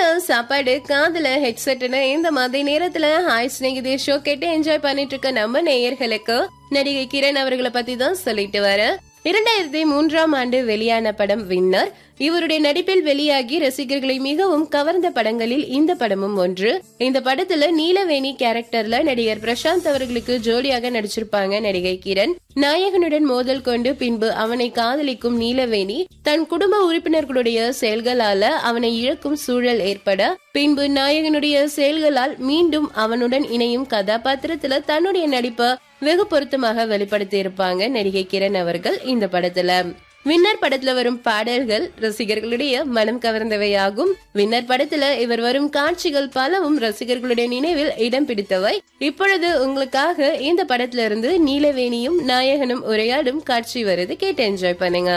சாப்பாடு காதுல ஹெட்செட்னு இந்த மாதிரி நேரத்துல ஹாய் ஸ்நேகிதே ஷோ கேட்டு என்ஜாய் பண்ணிட்டு இருக்க நம்ம நேயர்களுக்கு நடிகை கிரண் அவர்களை பத்தி தான் சொல்லிட்டு வரேன் இரண்டாயிரத்தி மூன்றாம் ஆண்டு வெளியான படம் வின்னர் இவருடைய நடிப்பில் வெளியாகி ரசிகர்களை மிகவும் கவர்ந்த படங்களில் இந்த படமும் ஒன்று இந்த படத்துல நீலவேணி கேரக்டர்ல நடிகர் பிரசாந்த் அவர்களுக்கு ஜோடியாக நடிச்சிருப்பாங்க நடிகை கிரண் நாயகனுடன் மோதல் கொண்டு பின்பு அவனை காதலிக்கும் நீலவேணி தன் குடும்ப உறுப்பினர்களுடைய செயல்களால அவனை இழக்கும் சூழல் ஏற்பட பின்பு நாயகனுடைய செயல்களால் மீண்டும் அவனுடன் இணையும் கதாபாத்திரத்துல தன்னுடைய நடிப்பை வெகு பொருத்தமாக வெளிப்படுத்தி இருப்பாங்க நடிகை கிரண் அவர்கள் இந்த படத்துல வின்னர் படத்துல வரும் பாடல்கள் ரசிகர்களுடைய மனம் கவர்ந்தவையாகும் வின்னர் படத்துல இவர் வரும் காட்சிகள் பலவும் ரசிகர்களுடைய நினைவில் இடம் பிடித்தவை இப்பொழுது உங்களுக்காக இந்த படத்துல இருந்து நீலவேணியும் நாயகனும் உரையாடும் காட்சி வருது கேட்டு என்ஜாய் பண்ணுங்க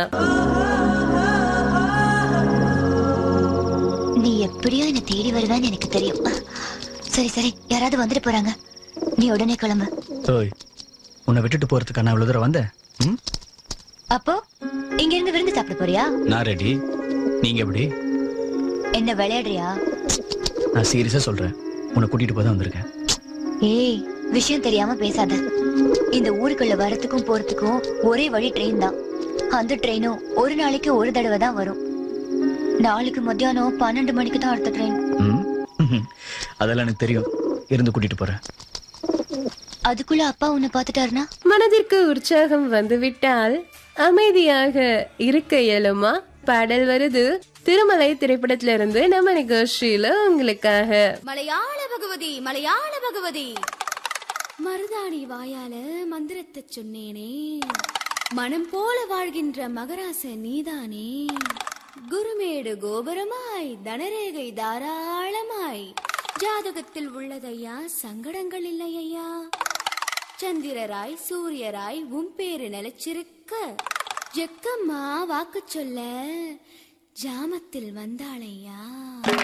நீ எப்படியோ என்ன தேடி வருவேன்னு எனக்கு தெரியும் சரி சரி யாராவது வந்துட்டு போறாங்க நீ உடனே கிளம்பு ஓய் உன்னை விட்டுட்டு போறதுக்கு நான் இவ்வளவு தூரம் வந்தேன் ம்? அப்போ இங்க இருந்து விருந்து சாப்பிட போறியா நான் ரெடி நீங்க எப்படி என்ன விளையாடுறியா நான் சீரியஸா சொல்றேன் உன்னை கூட்டிட்டு போய் தான் வந்திருக்கேன் ஏய் விஷயம் தெரியாம பேசாத இந்த ஊருக்குள்ள வரத்துக்கும் போறதுக்கும் ஒரே வழி ட்ரெயின் தான் அந்த ட்ரெயினும் ஒரு நாளைக்கு ஒரு தடவை தான் வரும் நாளைக்கு மத்தியானம் பன்னெண்டு மணிக்கு தான் அடுத்த ட்ரெயின் ம்? ம்ஹும். அதெல்லாம் எனக்கு தெரியும் இருந்து கூட்டிட்டு போறேன் அதுக்குள்ள அப்பா உன்னை பாத்துட்டாருனா மனதிற்கு உற்சாகம் வந்துவிட்டால் அமைதியாக இருக்க இயலுமா பாடல் வருது திருமலை திரைப்படத்துல இருந்து நம்ம நிகழ்ச்சியில உங்களுக்காக மலையாள பகவதி மலையாள பகவதி மருதாணி வாயால மந்திரத்தை சொன்னேனே மனம் போல வாழ்கின்ற மகராச நீதானே குருமேடு கோபுரமாய் தனரேகை தாராளமாய் ஜாதகத்தில் உள்ளதையா சங்கடங்கள் இல்லையா சந்திரராய் சூரியராய் உன் பேரு நிலைச்சிருக்க ஜெக்கம்மா வாக்கு சொல்ல ஜாமத்தில் வந்தாளையா